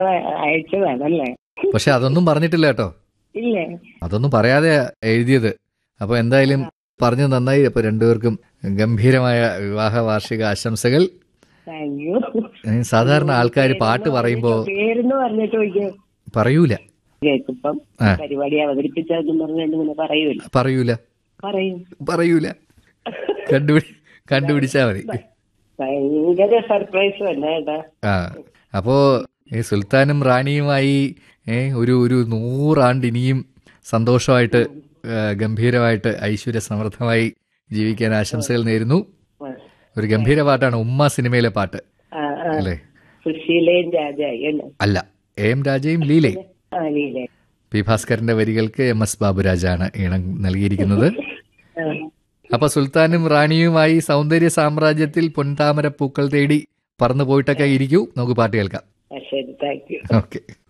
അയച്ചതാണല്ലേ പക്ഷെ അതൊന്നും പറഞ്ഞിട്ടില്ല കേട്ടോ ഇല്ലേ അതൊന്നും പറയാതെ എഴുതിയത് അപ്പൊ എന്തായാലും പറഞ്ഞു നന്നായി അപ്പൊ രണ്ടുപേർക്കും ഗംഭീരമായ വിവാഹ വാർഷിക ആശംസകൾ താങ്ക് യു ഏ, സാധാരണ ആൾക്കാർ പാട്ട് പറയുമ്പോ പേരെന്ന് പറഞ്ഞിട്ട് ഒഴിക്കും പറയൂല കേട്ടിപ്പം ആ. പരിപാടി അവതരിപ്പിച്ചതെന്ന് പറഞ്ഞിട്ട് ഇങ്ങനെ പറയൂല പറയൂല പറയും പറയൂല കണ്ടുപിടി കണ്ടുപിടിച്ചാ മതി ഭയങ്കര സർപ്രൈസ് തന്നെ കേട്ടാ ആ അപ്പോ ഈ സുൽത്താനും റാണിയുമായി ഏ, ഒരു ഒരു നൂറാണ്ട് ഇനിയും സന്തോഷമായിട്ട് ഏ, ഗംഭീരമായിട്ട് ഐശ്വര്യ സമൃദ്ധമായി ജീവിക്കാൻ ആശംസകൾ നേരുന്നു ഒരു ഗംഭീര പാട്ടാണ് ഉമ്മ സിനിമയിലെ പാട്ട് ആ, ആ. അല്ലേ സുശീലയും രാജായി അല്ലേ അല്ല എ എം രാജയും ലീലയും ആ ലീലേ പി ഭാസ്കരന്റെ വരികൾക്ക് എം എസ് ബാബുരാജാണ് ഈണം നൽകിയിരിക്കുന്നത് ആ. അപ്പൊ സുൽത്താനും റാണിയുമായി സൗന്ദര്യ സാമ്രാജ്യത്തിൽ പൊൻതാമര പൂക്കൾ തേടി പറന്നു പോയിട്ടൊക്കെ ഇരിക്കൂ നമുക്ക് പാട്ട് കേൾക്കാം ആ, ശരി താങ്ക് യു ഓക്കെ